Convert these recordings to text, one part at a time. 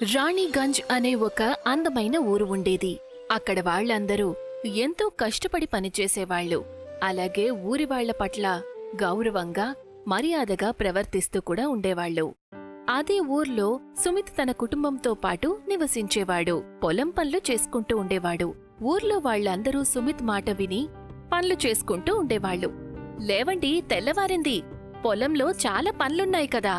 రాణిగంజ్ అనే ఒక అందమైన ఊరు ఉండేది అక్కడ వాళ్ళందరూ ఎంతో కష్టపడి పనిచేసేవాళ్ళు అలాగే ఊరి వాళ్ళ పట్ల గౌరవంగా మర్యాదగా ప్రవర్తిస్తూ కూడా ఉండేవాళ్ళు అదే ఊర్లో సుమిత్ తన కుటుంబంతో పాటు నివసించేవాడు పొలం పనులు చేసుకుంటూ ఉండేవాడు ఊర్లో వాళ్ళందరూ సుమిత్ మాట విని పనులు చేసుకుంటూ ఉండేవాళ్ళు లేవండి తెల్లవారింది పొలంలో చాలా పనులున్నాయి కదా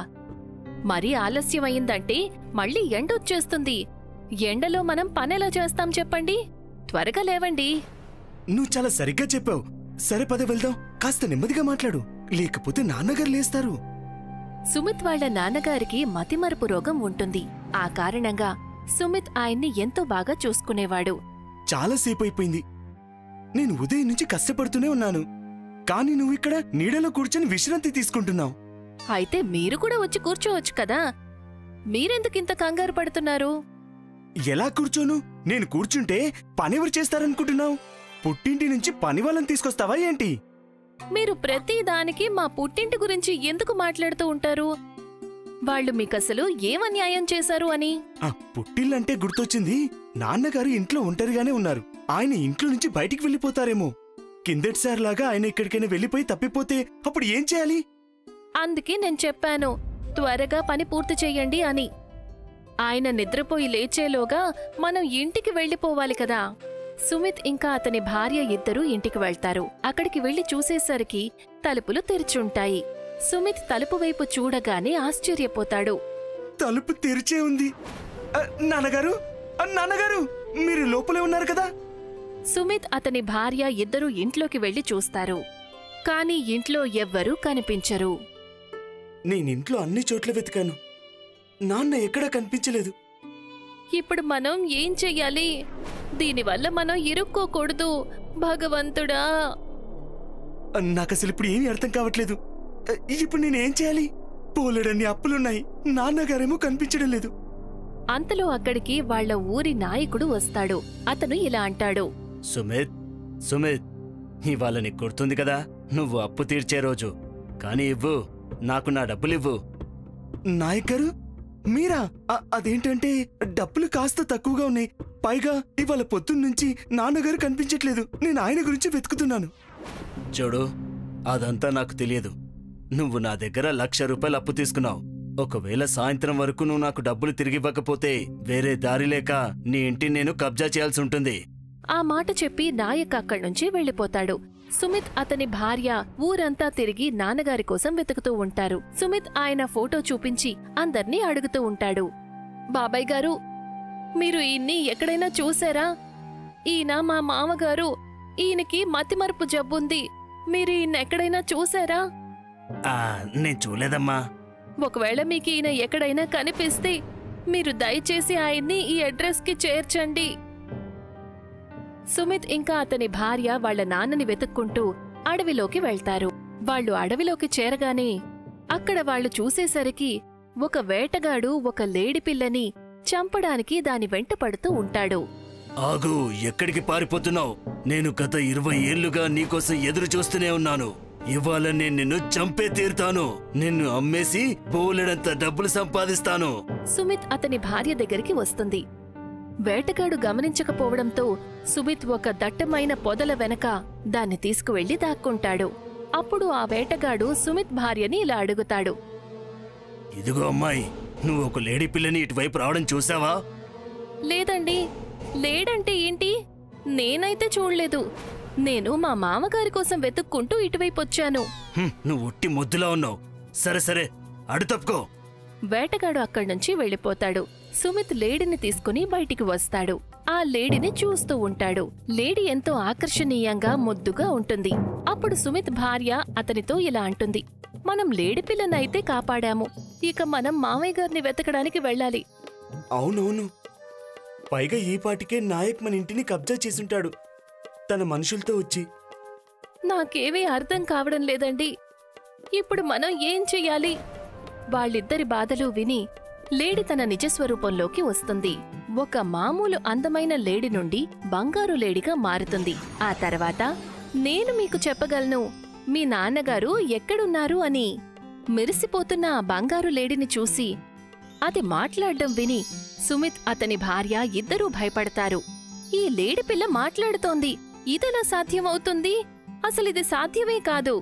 మరీ ఆలస్యమయిందంటే మళ్ళీ ఎండొచ్చేస్తుంది ఎండలో మనం పనెలా చేస్తాం చెప్పండి త్వరగా లేవండి నువ్వు చాలా సరిగ్గా చెప్పావు సరే పద వెళ్దాం కాస్త నెమ్మదిగా మాట్లాడు లేకపోతే నాన్నగారు లేస్తారు సుమిత్ వాళ్ళ నాన్నగారికి మతిమరుపు రోగం ఉంటుంది ఆ కారణంగా సుమిత్ ఆయన్ని ఎంతో బాగా చూసుకునేవాడు చాలాసేపు అయిపోయింది నేను ఉదయం నుంచి కష్టపడుతూనే ఉన్నాను కానీ నువ్వు ఇక్కడ నీడలో కూర్చొని విశ్రాంతి తీసుకుంటున్నావు అయితే మీరు కూడా వచ్చి కూర్చోవచ్చు కదా మీరెందుకింత కంగారు పడుతున్నారు ఎలా కూర్చోను నేను కూర్చుంటే పనెవరు చేస్తారనుకుంటున్నావు పుట్టింటి నుంచి పని వాళ్ళని తీసుకొస్తావా ఏంటి మీరు ప్రతి దానికి మా పుట్టింటి గురించి ఎందుకు మాట్లాడుతూ ఉంటారు వాళ్ళు మీకసలు ఏం అన్యాయం చేశారు అని ఆ పుట్టిల్లంటే గుర్తొచ్చింది నాన్నగారు ఇంట్లో ఒంటరిగానే ఉన్నారు ఆయన ఇంట్లో నుంచి బయటికి వెళ్ళిపోతారేమో కిందటిసారిలాగా ఆయన ఎక్కడికైనా వెళ్ళిపోయి తప్పిపోతే అప్పుడు ఏం చేయాలి అందుకే నేను చెప్పాను త్వరగా పని పూర్తి చెయ్యండి అని ఆయన నిద్రపోయి లేచేలోగా మనం ఇంటికి వెళ్ళిపోవాలి కదా సుమిత్ ఇంకా అతని భార్య ఇద్దరూ ఇంటికి వెళ్తారు అక్కడికి వెళ్లి చూసేసరికి తలుపులు తెరిచుంటాయి సుమిత్ తలుపు వైపు చూడగానే ఆశ్చర్యపోతాడు తలుపు తెరిచే ఉంది ఆ, నాన్నగారు ఆ, నాన్నగారు మీరు లోపలే ఉన్నారు కదా సుమిత్ అతని భార్య ఇద్దరూ ఇంట్లోకి వెళ్లి చూస్తారు కాని ఇంట్లో ఎవ్వరూ కనిపించరు నేను ఇంట్లో అన్ని చోట్ల వెతికాను నాన్న ఎక్కడా కనిపించలేదు ఇప్పుడు మనం ఏం చెయ్యాలి దీనివల్ల మనం ఇరుక్కోకూడదు భగవంతుడా ఆ, నాకు అసలు ఇప్పుడు ఏమీ అర్థం కావట్లేదు ఆ, ఇప్పుడు నేను ఏం చేయాలి పోలేడన్ని అప్పులున్నాయి నాన్నగారేమో కనిపించడం లేదు అంతలో అక్కడికి వాళ్ళ ఊరి నాయకుడు వస్తాడు అతను ఇలా అంటాడు సుమిత్ సుమిత్ ఇవాళ నీకు గుర్తుంది కదా నువ్వు అప్పు తీర్చే రోజు కానీ ఇవ్వు నాకు నా డబ్బులివ్వు నాయక్ గారు మీరా అ- అదేంటంటే డబ్బులు కాస్త తక్కువగా ఉన్నాయి పైగా ఇవాళ పొద్దున్నుంచి నాన్నగారు కనిపించట్లేదు నేను ఆయన గురించి వెతుకుతున్నాను చూడు అదంతా నాకు తెలియదు నువ్వు నా దగ్గర లక్ష రూపాయలు అప్పు తీసుకున్నావు ఒకవేళ సాయంత్రం వరకు నువ్వు నాకు డబ్బులు తిరిగివ్వకపోతే వేరే దారి లేక నీ ఇంటిని నేను కబ్జా చేయాల్సి ఉంటుంది ఆ మాట చెప్పి నాయక్ అక్కడి నుంచి వెళ్ళిపోతాడు సుమిత్ అతని భార్య ఊరంతా తిరిగి నాన్నగారి కోసం వెతుకుతూ ఉంటారు సుమిత్ ఆయన ఫోటో చూపించి అందర్నీ అడుగుతూ ఉంటాడు బాబాయ్ గారు మీరు ఈయన్ని ఎక్కడైనా చూసారా ఈయన మా మామగారు ఈయనకి మతిమరుపు జబ్బుంది మీరు ఈయన ఎక్కడైనా చూసారా ఆ నేను చూడలేదమ్మా ఒకవేళ మీకు ఈయన ఎక్కడైనా కనిపిస్తే మీరు దయచేసి ఆయన్ని ఈ అడ్రస్కి చేర్చండి సుమిత్ ఇంకా అతని భార్య వాళ్ళ నాన్నని వెతుక్కుంటూ అడవిలోకి వెళ్తారు వాళ్ళు అడవిలోకి చేరగానే అక్కడ వాళ్ళు చూసేసరికి ఒక వేటగాడు ఒక లేడిపిల్లని చంపడానికి దాని వెంట పడుతూ ఉంటాడు ఆగు ఎక్కడికి పారిపోతున్నావు నేను గత ఇరవై ఏళ్లుగా నీకోసం ఎదురు చూస్తూనే ఉన్నాను ఇవాళ నేను నిన్ను చంపే తీరుతాను నిన్ను అమ్మేసి బోలెడంత డబ్బులు సంపాదిస్తాను సుమిత్ అతని భార్య దగ్గరికి వస్తుంది వేటగాడు గమనించకపోవడంతో సుమిత్ ఒక దట్టమైన పొదల వెనక దాన్ని తీసుకువెళ్లి దాక్కుంటాడు అప్పుడు ఆ వేటగాడు సుమిత్ భార్యని ఇలా అడుగుతాడు ఇదిగో అమ్మాయి నువ్వు ఒక లేడీ పిల్లని ఇటువైపు రావడం చూసావా లేదండి లేడంటే ఏంటి నేనైతే చూడలేదు నేను మా మామగారి కోసం వెతుక్కుంటూ ఇటువైపు వచ్చాను హ్మ్, నువ్వు ఉట్టి ముద్దులా ఉన్నావు సరే సరే అడు తప్పుకో వేటగాడు అక్కడి నుంచి వెళ్ళిపోతాడు సుమిత్ లేడీని తీసుకుని బయటికి వస్తాడు ఆ లేడీని చూస్తూ ఉంటాడు లేడీ ఎంతో ఆకర్షణీయంగా ముద్దుగా ఉంటుంది అప్పుడు సుమిత్ భార్య అతనితో ఇలా అంటుంది మనం లేడి పిల్లనైతే కాపాడాము ఇక మనం మామయ్య గారిని వెతకడానికి వెళ్ళాలి అవునవును పైగా ఈ పాటికే నాయక్ మన ఇంటిని కబ్జా చేసుంటాడు తన మనుషులతో వచ్చి నాకేమీ అర్థం కావడం లేదండి ఇప్పుడు మనం ఏం చెయ్యాలి వాళ్ళిద్దరి బాధలు విని లేడి తన నిజస్వరూపంలోకి వస్తుంది ఒక మామూలు అందమైన లేడి నుండి బంగారు లేడిగా మారుతుంది ఆ తర్వాత నేను మీకు చెప్పగలను మీ నాన్నగారు ఎక్కడున్నారు అని మెరిసిపోతున్న ఆ బంగారు లేడిని చూసి అది మాట్లాడడం విని సుమిత్ అతని భార్య ఇద్దరూ భయపడతారు ఈ లేడిపిల్ల మాట్లాడుతోంది ఇదెలా సాధ్యమవుతుంది అసలిది సాధ్యమే కాదు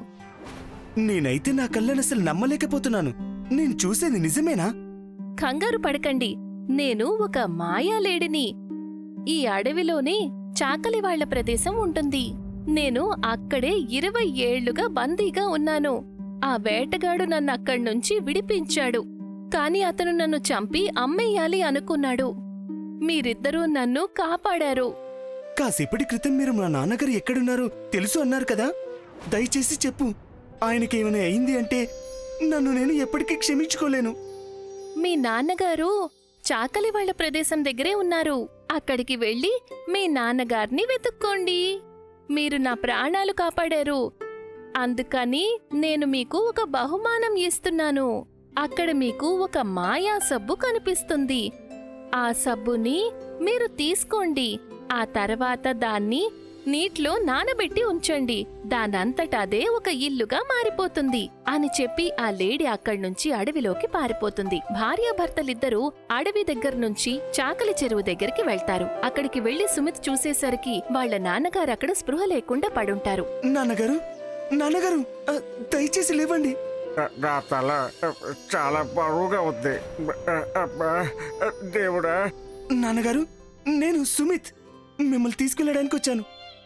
నేనైతే నా కళ్ళని అసలు నమ్మలేకపోతున్నాను నేను చూసేది నిజమేనా కంగారు పడకండి నేను ఒక మాయా లేడిని ఈ అడవిలోనే చాకలి వాళ్ళ ప్రదేశం ఉంటుంది నేను అక్కడే ఇరవై ఏళ్లుగా బందీగా ఉన్నాను ఆ వేటగాడు నన్ను అక్కడ్నుంచి విడిపించాడు కాని అతను నన్ను చంపి అమ్మేయాలి అనుకున్నాడు మీరిద్దరూ నన్ను కాపాడారు కాసేపటి క్రితం మీరు మా నాన్నగారు ఎక్కడున్నారో తెలుసు అన్నారు కదా దయచేసి చెప్పు ఆయనకేమైనా అయింది అంటే నన్ను నేను ఎప్పటికీ క్షమించుకోలేను మీ నాన్నగారు చాకలి వాళ్ళ ప్రదేశం దగ్గరే ఉన్నారు అక్కడికి వెళ్ళి మీ నాన్నగారిని వెతుక్కోండి మీరు నా ప్రాణాలు కాపాడారు అందుకని నేను మీకు ఒక బహుమానం ఇస్తున్నాను అక్కడ మీకు ఒక మాయా సబ్బు కనిపిస్తుంది ఆ సబ్బుని మీరు తీసుకోండి ఆ తర్వాత దాన్ని నీటిలో నానబెట్టి ఉంచండి దానంతట అదే ఒక ఇల్లుగా మారిపోతుంది అని చెప్పి ఆ లేడీ అక్కడ్నుంచి అడవిలోకి పారిపోతుంది భార్యాభర్తలిద్దరూ అడవి దగ్గర నుంచి చాకలి చెరువు దగ్గరికి వెళ్తారు అక్కడికి వెళ్లి సుమిత్ చూసేసరికి వాళ్ళ నాన్నగారు అక్కడ స్పృహ లేకుండా పడుంటారు నాన్నగారు నాన్నగారు ఆ, దయచేసి లేవండి నా తల చాలా బరువుగా ఉంది అబ్బా, దేవుడా నాన్నగారు నేను సుమిత్ మిమ్మల్ని తీసుకెళ్ళడానికి వచ్చాను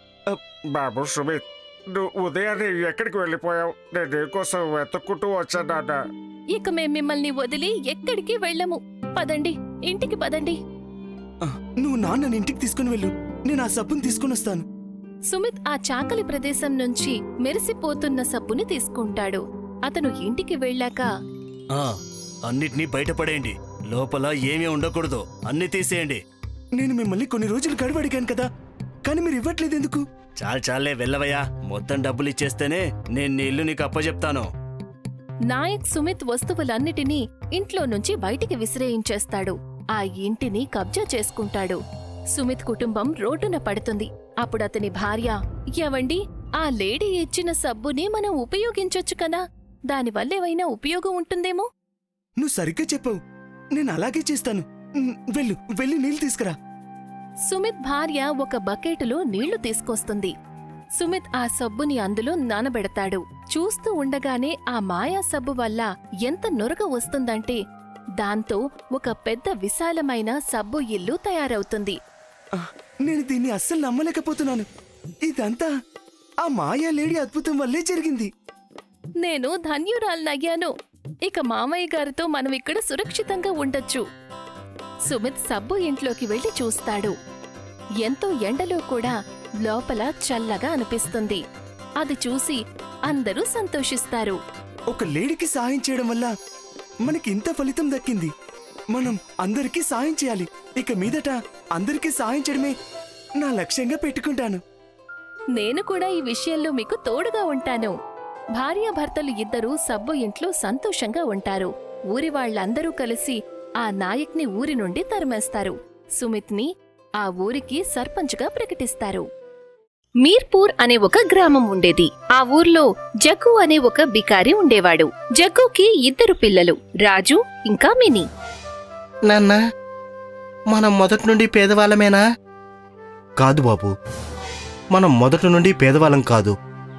బాబు సుమిత్ నువ్వు ఉదయాన్నే ఎక్కడికి వెళ్ళిపోయావు నేను నీకోసం వెతుక్కుంటూ వచ్చాను నాన్న ఇక మేం మిమ్మల్ని వదిలి ఎక్కడికి వెళ్ళము పదండి ఇంటికి పదండి ఆ, నువ్వు నాన్నని ఇంటికి తీసుకుని వెళ్ళు నేను ఆ సబ్బుని తీసుకుని వస్తాను సుమిత్ ఆ చాకలి ప్రదేశం నుంచి మెరిసిపోతున్న సబ్బుని తీసుకుంటాడు అతను ఇంటికి వెళ్ళాక ఆ, అన్నిటినీ బయటపడేయండి లోపల ఏమీ ఉండకూడదు అన్ని తీసేయండి నేను మిమ్మల్ని కొన్ని రోజులు గడువు అడిగాను కదా కానీ మీరు ఇవ్వట్లేదు ఎందుకు చాలు చాలే వెళ్ళవయ్యా మొత్తం డబ్బులు ఇచ్చేస్తేనే నేను నీ ఇల్లు నీకు అప్పచెప్తాను నాయక్ సుమిత్ వస్తువులన్నిటినీ ఇంట్లో నుంచి బయటికి విసిరేయించేస్తాడు ఆ ఇంటిని కబ్జా చేసుకుంటాడు సుమిత్ కుటుంబం రోడ్డున పడుతుంది అప్పుడతని భార్య ఎవండి ఆ లేడీ ఇచ్చిన సబ్బుని మనం ఉపయోగించొచ్చు కదా దానివల్ల ఏవైనా ఉపయోగం ఉంటుందేమో నువ్వు సరిగ్గా చెప్పావు నేను అలాగే చేస్తాను ఉమ్, వెళ్ళు వెళ్ళి నీళ్ళు తీసుకురా సుమిత్ భార్య ఒక బకెటులో నీళ్లు తీసుకొస్తుంది సుమిత్ ఆ సబ్బుని అందులో నానబెడతాడు చూస్తూ ఉండగానే ఆ మాయా సబ్బు వల్ల ఎంత నొరగ వస్తుందంటే దాంతో ఒక పెద్ద విశాలమైన సబ్బు ఇల్లు తయారవుతుంది ఆ, నేను దీన్ని అస్సలు నమ్మలేకపోతున్నాను ఇదంతా ఆ మాయా లేడీ అద్భుతం వల్లే జరిగింది నేను ధన్యురాలనయ్యాను ఇక మామయ్య గారితో మనం ఇక్కడ సురక్షితంగా ఉండొచ్చు సుమిత్ సబ్బు ఇంట్లోకి వెళ్లి చూస్తాడు ఎంతో ఎండలో కూడా లోపల చల్లగా అనిపిస్తుంది అది చూసి అందరూ సంతోషిస్తారు ఒక లేడీకి సాయం చేయడం వల్ల మనకి ఇంత ఫలితం దక్కింది మనం అందరికీ సాయం చేయాలి ఇక మీదట అందరికీ సాయం చేయడమే నా లక్ష్యంగా పెట్టుకుంటాను నేను కూడా ఈ విషయంలో మీకు తోడుగా ఉంటాను భార్యాభర్తలు ఇద్దరూ సబ్బు ఇంట్లో సంతోషంగా ఉంటారు ఊరి వాళ్ళందరూ కలిసి ఆ నాయక్ని ఊరి నుండి తరిమేస్తారు సుమిత్ని ఆ ఊరికి సర్పంచ్గా ప్రకటిస్తారు మీర్పూర్ అనే ఒక గ్రామం ఉండేది ఆ ఊర్లో జగ్గు అనే ఒక బికారి ఉండేవాడు జగ్గుకి ఇద్దరు పిల్లలు రాజు ఇంకా మిని నాన్న మనం మొదటి నుండి పేదవాళ్ళమేనా కాదు బాబు మనం మొదటి నుండి పేదవాళ్ళం కాదు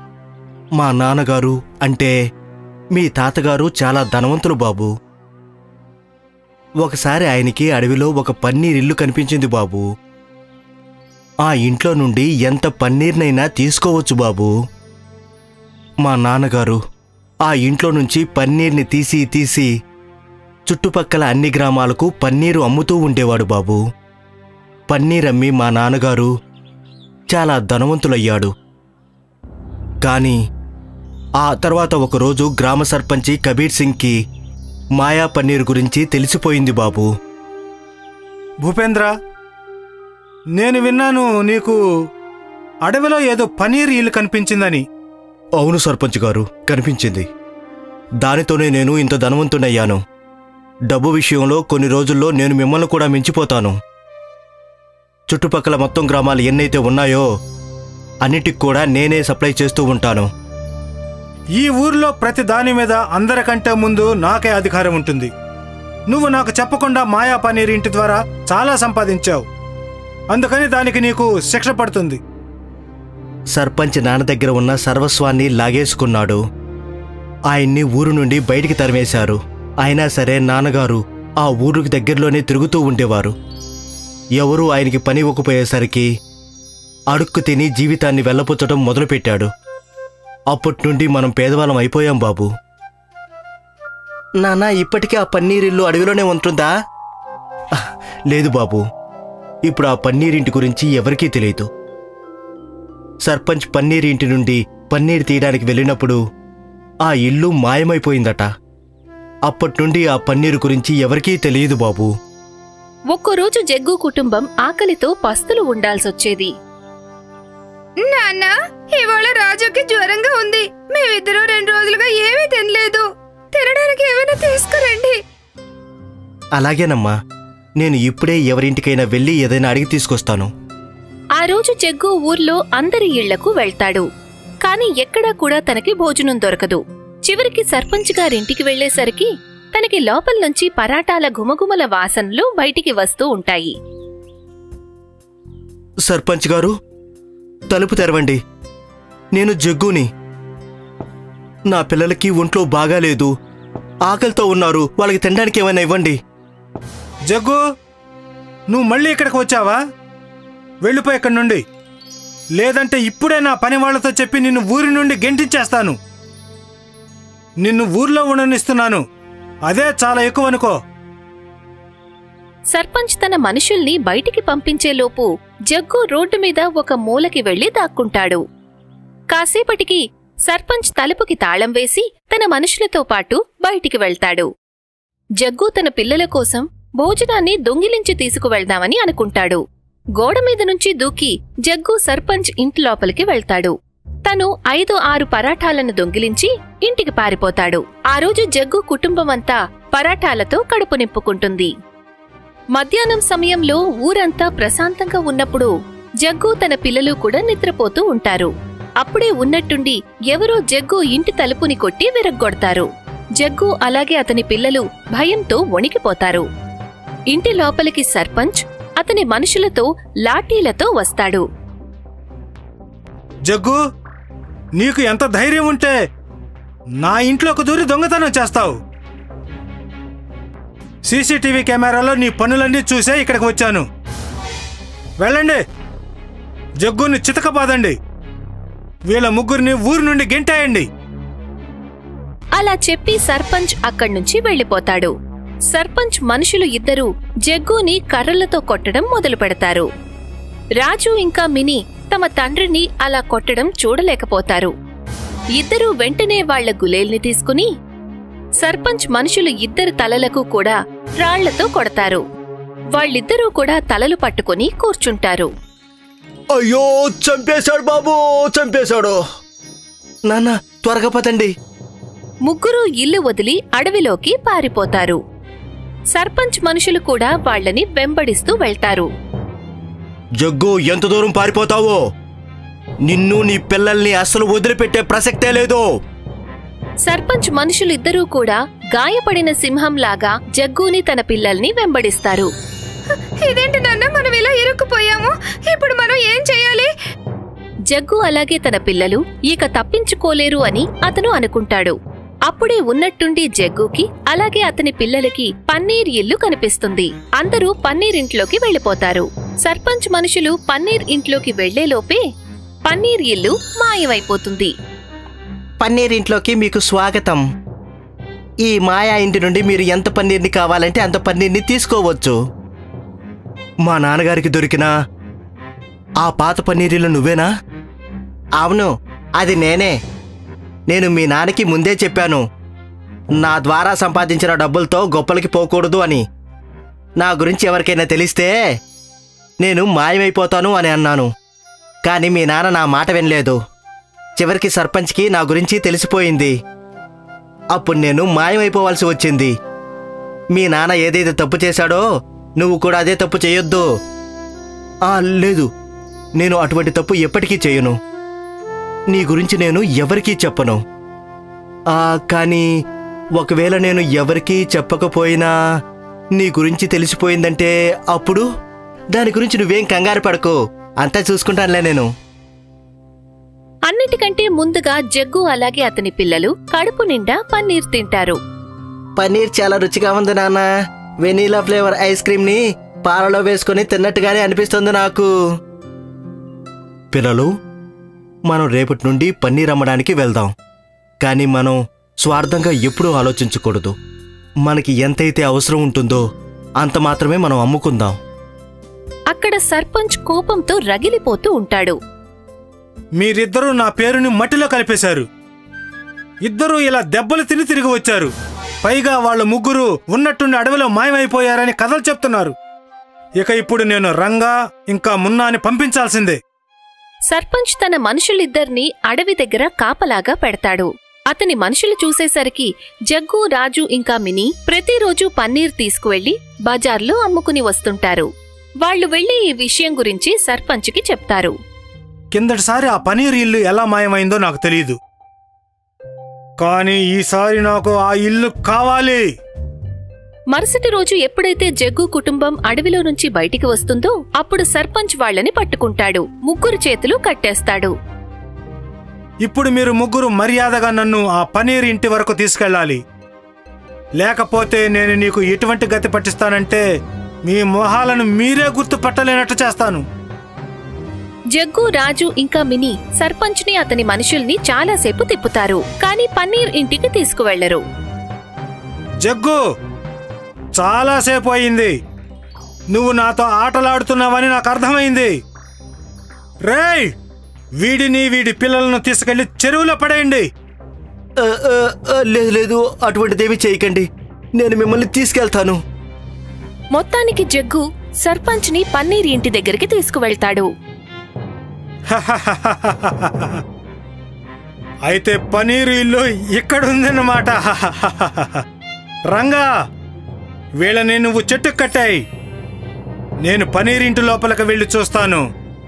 మా నాన్నగారు అంటే మీ తాతగారు చాలా ధనవంతులు బాబు ఒకసారి ఆయనకి అడవిలో ఒక పన్నీర్ ఇల్లు కనిపించింది బాబు ఆ ఇంట్లో నుండి ఎంత పన్నీర్నైనా తీసుకోవచ్చు బాబు మా నాన్నగారు ఆ ఇంట్లో నుంచి పన్నీర్ని తీసి తీసి చుట్టుపక్కల అన్ని గ్రామాలకు పన్నీరు అమ్ముతూ ఉండేవాడు బాబు పన్నీర్ అమ్మి మా నాన్నగారు చాలా ధనవంతులయ్యాడు కానీ ఆ తర్వాత ఒకరోజు గ్రామ సర్పంచి కబీర్ సింగ్కి మాయా పన్నీర్ గురించి తెలిసిపోయింది బాబు భూపేంద్ర నేను విన్నాను నీకు అడవిలో ఏదో పనీర్ ఇల్లు కనిపించిందని అవును సర్పంచ్ గారు కనిపించింది దానితోనే నేను ఇంత ధనవంతుడయ్యాను డబ్బు విషయంలో కొన్ని రోజుల్లో నేను మిమ్మల్ని కూడా మించిపోతాను చుట్టుపక్కల మొత్తం గ్రామాలు ఎన్నైతే ఉన్నాయో అన్నిటికి కూడా నేనే సప్లై చేస్తూ ఉంటాను ఈ ఊర్లో ప్రతి దాని మీద అందరికంటే ముందు నాకే అధికారం ఉంటుంది నువ్వు నాకు చెప్పకుండా మాయా పన్నీర్ ఇంటి ద్వారా చాలా సంపాదించావు అందుకని దానికి నీకు శిక్ష పడుతుంది సర్పంచ్ నాన్న దగ్గర ఉన్న సర్వస్వాన్ని లాగేసుకున్నాడు ఆయన్ని ఊరు నుండి బయటికి తరిమేశారు అయినా సరే నాన్నగారు ఆ ఊరికి దగ్గరలోనే తిరుగుతూ ఉండేవారు ఎవరూ ఆయనకి పని ఇవ్వకపోయేసరికి అడుక్కు తిని జీవితాన్ని వెళ్ళపుచ్చటం మొదలుపెట్టాడు అప్పటి నుండి మనం పేదవాళ్ళం అయిపోయాం బాబు నాన్న ఇప్పటికీ ఆ పన్నీరిల్లు అడవిలోనే ఉంటుందా "ఆహ్, లేదు బాబు ఇప్పుడు ఆ పన్నీరింటి గురించి ఎవరికీ తెలియదు సర్పంచ్ పన్నీర్ ఇంటి నుండి పన్నీర్ తీయడానికి వెళ్ళినప్పుడు ఆ ఇల్లు మాయమైపోయిందట అప్పటి నుండి ఆ పన్నీరు గురించి ఎవరికీ తెలియదు బాబు ఒక్కరోజు జగ్గు కుటుంబం ఆకలితో పస్తులు ఉండాల్సొచ్చేది నాన్న ఇవాళ రాజుకి జ్వరంగా ఉంది మేమిద్దరూ రెండు రోజులుగా ఏమీ తినలేదు తినడానికి ఏమైనా తీసుకురండి అలాగేనమ్మా నేను ఇప్పుడే ఎవరింటికైనా వెళ్ళి ఏదైనా అడిగి తీసుకొస్తాను ఆ రోజు జగ్గు ఊర్లో అందరి ఇళ్లకు వెళ్తాడు కాని ఎక్కడా కూడా తనకి భోజనం దొరకదు చివరికి సర్పంచ్ గారింటికి వెళ్లేసరికి తనకి లోపల నుంచి పరాటాల గుమగుమల వాసనలు బయటికి వస్తూ ఉంటాయి సర్పంచ్ గారు తలుపు తెరవండి నేను జగ్గుని నా పిల్లలకి ఒంట్లో బాగాలేదు ఆకలితో ఉన్నారు వాళ్ళకి తినడానికి ఏమైనా ఇవ్వండి జగ్గు నువ్వు మళ్ళీ ఇక్కడికి వచ్చావా వెళ్ళిపోయి ఇక్కడి నుండి లేదంటే ఇప్పుడే నా పని వాళ్ళతో చెప్పి నిన్ను ఊరి నుండి గెంటించేస్తాను నిన్ను ఊర్లో ఉండనిస్తున్నాను అదే చాలా ఎక్కువ అనుకో సర్పంచ్ తన మనుషుల్ని బయటికి పంపించేలోపు జగ్గు రోడ్డు మీద ఒక మూలకి వెళ్లి దాక్కుంటాడు కాసేపటికి సర్పంచ్ తలుపుకి తాళం వేసి తన మనుషులతో పాటు బయటికి వెళ్తాడు జగ్గు తన పిల్లల కోసం భోజనాన్ని దొంగిలించి తీసుకువెళ్దామని అనుకుంటాడు గోడ మీద నుంచి దూకి జగ్గు సర్పంచ్ ఇంటి లోపలికి వెళ్తాడు తను ఐదు ఆరు పరాఠాలను దొంగిలించి ఇంటికి పారిపోతాడు ఆ రోజు జగ్గు కుటుంబమంతా పరాఠాలతో కడుపు నింపుకుంటుంది మధ్యాహ్నం సమయంలో ఊరంతా ప్రశాంతంగా ఉన్నప్పుడు జగ్గు తన పిల్లలు కూడా నిద్రపోతూ ఉంటారు అప్పుడే ఉన్నట్టుండి ఎవరో జగ్గు ఇంటి తలుపుని కొట్టి విరగ్గొడతారు జగ్గు అలాగే అతని పిల్లలు భయంతో వణికిపోతారు ఇంటి లోపలికి సర్పంచ్ అతని మనుషులతో లాఠీలతో వస్తాడు జగ్గు నీకు ఎంత ధైర్యం ఉంటే నా ఇంట్లోకి దూరి దొంగతనం చేస్తావు సీసీటీవీ కెమెరాలో నీ పనులన్నీ చూసే ఇక్కడికి వచ్చాను వెళ్ళండి జగ్గుని చితకబాదండి వీళ్ళ ముగ్గురిని ఊరి నుండి గెంటాయండి అలా చెప్పి సర్పంచ్ అక్కడ్నుంచి వెళ్ళిపోతాడు సర్పంచ్ మనుషులు ఇద్దరూ జగ్గుని కర్రలతో కొట్టడం మొదలు పెడతారు రాజు ఇంకా మిని తమ తండ్రిని అలా కొట్టడం చూడలేకపోతారు ఇద్దరూ వెంటనే వాళ్ళ గులేల్ని తీసుకుని సర్పంచ్ మనుషులు ఇద్దరు తలలకు కూడా రాళ్లతో కొడతారు వాళ్ళిద్దరూ కూడా తలలు పట్టుకుని కూర్చుంటారు అయ్యో చంపేశాడు బాబు చంపేశాడు నాన్న త్వరగా పదండి ముగ్గురు ఇల్లు వదిలి అడవిలోకి పారిపోతారు సర్పంచ్ మనుషులు కూడా వాళ్ళని వెంబడిస్తూ వెళ్తారు జగ్గు ఎంత దూరం పారిపోతావో నిన్ను నీ పిల్లల్ని అస్సలు వదిలిపెట్టే ప్రసక్తే లేదు సర్పంచ్ మనుషులిద్దరూ కూడా గాయపడిన సింహంలాగా జగ్గుని తన పిల్లల్ని వెంబడిస్తారు ఇదేంటి నాన్న మనం ఇలా ఇరుక్కుపోయాము ఇప్పుడు మనం ఏం చేయాలి జగ్గు అలాగే తన పిల్లలు ఇక తప్పించుకోలేరు అని అతను అనుకుంటాడు అప్పుడే ఉన్నట్టుండి జగ్గుకి అలాగే అతని పిల్లలకి పన్నీర్ ఇల్లు కనిపిస్తుంది అందరూ పన్నీర్ ఇంట్లోకి వెళ్ళిపోతారు సర్పంచ్ మనుషులు పన్నీర్ ఇంట్లోకి వెళ్లేలోపే పన్నీర్ ఇల్లు మాయమైపోతుంది పన్నీర్ ఇంట్లోకి మీకు స్వాగతం ఈ మాయా ఇంటి నుండి మీరు ఎంత పన్నీర్ని కావాలంటే అంత పన్నీర్ని తీసుకోవచ్చు మా నాన్నగారికి దొరికిన ఆ పాత పన్నీరిలో నువ్వేనా అవును అది నేనే నేను మీ నాన్నకి ముందే చెప్పాను నా ద్వారా సంపాదించిన డబ్బులతో గొప్పలకి పోకూడదు అని నా గురించి ఎవరికైనా తెలిస్తే నేను మాయమైపోతాను అని అన్నాను కానీ మీ నాన్న నా మాట వినలేదు చివరికి సర్పంచ్కి నా గురించి తెలిసిపోయింది అప్పుడు నేను మాయమైపోవాల్సి వచ్చింది మీ నాన్న ఏదైతే తప్పు చేశాడో నువ్వు కూడా అదే తప్పు చేయొద్దు ఆ లేదు నేను అటువంటి తప్పు ఎప్పటికీ చేయను నీ గురించి నేను ఎవరికీ చెప్పను ఆ కానీ ఒకవేళ నేను ఎవరికీ చెప్పకపోయినా నీ గురించి తెలిసిపోయిందంటే అప్పుడు దాని గురించి నువ్వేం కంగారు పడకు అంతా చూసుకుంటానులే నేను అన్నిటికంటే ముందుగా జగ్గు అలాగే అతని పిల్లలు కడుపు నిండా పన్నీర్ తింటారు పన్నీర్ చాలా రుచిగా ఉంది నాన్న వెనీలా ఫ్లేవర్ ఐస్ క్రీమ్ ని పాలలో వేసుకొని తిన్నట్టుగానే అనిపిస్తుంది నాకు పిల్లలు మనం రేపటి నుండి పన్నీర్ అమ్మడానికి వెళ్దాం కానీ మనం స్వార్థంగా ఎప్పుడూ ఆలోచించకూడదు మనకి ఎంతైతే అవసరం ఉంటుందో అంత మాత్రమే మనం అమ్ముకుందాం అక్కడ సర్పంచ్ కోపంతో రగిలిపోతూ ఉంటాడు మీరిద్దరూ నా పేరుని మట్టిలో కలిపేశారు ఇద్దరూ ఇలా దెబ్బలు తిని తిరిగి వచ్చారు పైగా వాళ్ళ ముగ్గురు ఉన్నట్టుండి అడవిలో మాయమైపోయారని కథలు చెప్తున్నారు ఇక ఇప్పుడు నేను రంగా ఇంకా మున్నాని పంపించాల్సిందే సర్పంచ్ తన మనుషులిద్దర్నీ అడవి దగ్గర కాపలాగా పెడతాడు అతని మనుషులు చూసేసరికి జగ్గు రాజు ఇంకా మిని ప్రతిరోజు పన్నీర్ తీసుకువెళ్లి బజార్లో అమ్ముకుని వస్తుంటారు వాళ్ళు వెళ్లి ఈ విషయం గురించి సర్పంచ్కి చెప్తారు కిందటిసారి ఆ పనీర్ ఇల్లు ఎలా మాయమైందో నాకు తెలియదు కానీ ఈసారి నాకు ఆ ఇల్లు కావాలి మరుసటి రోజు ఎప్పుడైతే జగ్గు కుటుంబం అడవిలో నుంచి బయటికి వస్తుందో అప్పుడు సర్పంచ్ వాళ్ళని పట్టుకుంటాడు ముగ్గురు చేతులు కట్టేస్తాడు ఇప్పుడు మీరు ముగ్గురు మర్యాదగా నన్ను ఆ పనీర్ ఇంటి వరకు తీసుకెళ్ళాలి లేకపోతే నేను నీకు ఎటువంటి గతి పట్టిస్తానంటే మీ మొహాలను మీరే గుర్తుపట్టలేనట్టు చేస్తాను జగ్గు రాజు ఇంకా మిని సర్పంచ్ని అతని మనుషుల్ని చాలాసేపు తిప్పుతారు కానీ పన్నీర్ ఇంటికి తీసుకువెళ్లరు జగ్గు చాలాసేపు అయింది నువ్వు నాతో ఆటలాడుతున్నావని నాకు అర్థమైంది రేయ్ వీడిని వీడి పిల్లలను తీసుకెళ్లి చెరువులో పడేయండి ఆ, ఆ, ఆ, లేదు లేదు అటువంటిదేమీ చేయకండి నేను మిమ్మల్ని తీసుకెళ్తాను మొత్తానికి జగ్గు సర్పంచ్ని పన్నీర్ ఇంటి దగ్గరికి తీసుకువెళ్తాడు అయితే పనీరు ఇల్లు ఇక్కడుందన్నమాట రంగా వీళ్ళని నువ్వు చెట్టు కట్టాయి నేను పనీర్ ఇంటి లోపలికి వెళ్ళి చూస్తాను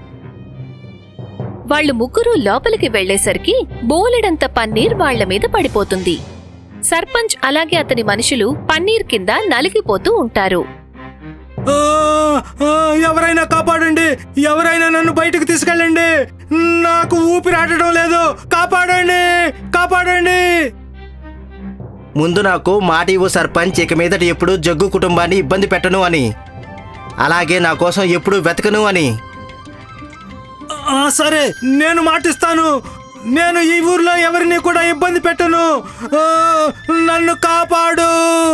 వాళ్ళు ముగ్గురు లోపలికి వెళ్లేసరికి బోలెడంత పన్నీర్ వాళ్ల మీద పడిపోతుంది సర్పంచ్ అలాగే అతని మనుషులు పన్నీర్ కింద నలిగిపోతూ ఉంటారు ఆ, ఆ, ఎవరైనా కాపాడండి ఎవరైనా నన్ను బయటకు తీసుకెళ్ళండి నాకు ఊపిరాడటం లేదు కాపాడండి కాపాడండి ముందు నాకు మాట ఇవ్వు సర్పంచ్ ఇక మీదట ఎప్పుడు జగ్గు కుటుంబాన్ని ఇబ్బంది పెట్టను అని అలాగే నా కోసం ఎప్పుడు వెతకను అని ఆ, సరే నేను మాటిస్తాను నేను ఈ ఊర్లో ఎవరిని కూడా ఇబ్బంది పెట్టను ఆ, నన్ను కాపాడు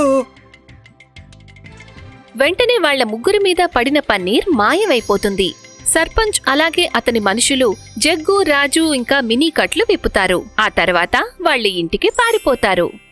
వెంటనే వాళ్ల ముగ్గురి మీద పడిన పన్నీర్ మాయమైపోతుంది సర్పంచ్ అలాగే అతని మనుషులు జగ్గు రాజు ఇంకా మినీ కట్లు విప్పుతారు ఆ తర్వాత వాళ్ళ ఇంటికి పారిపోతారు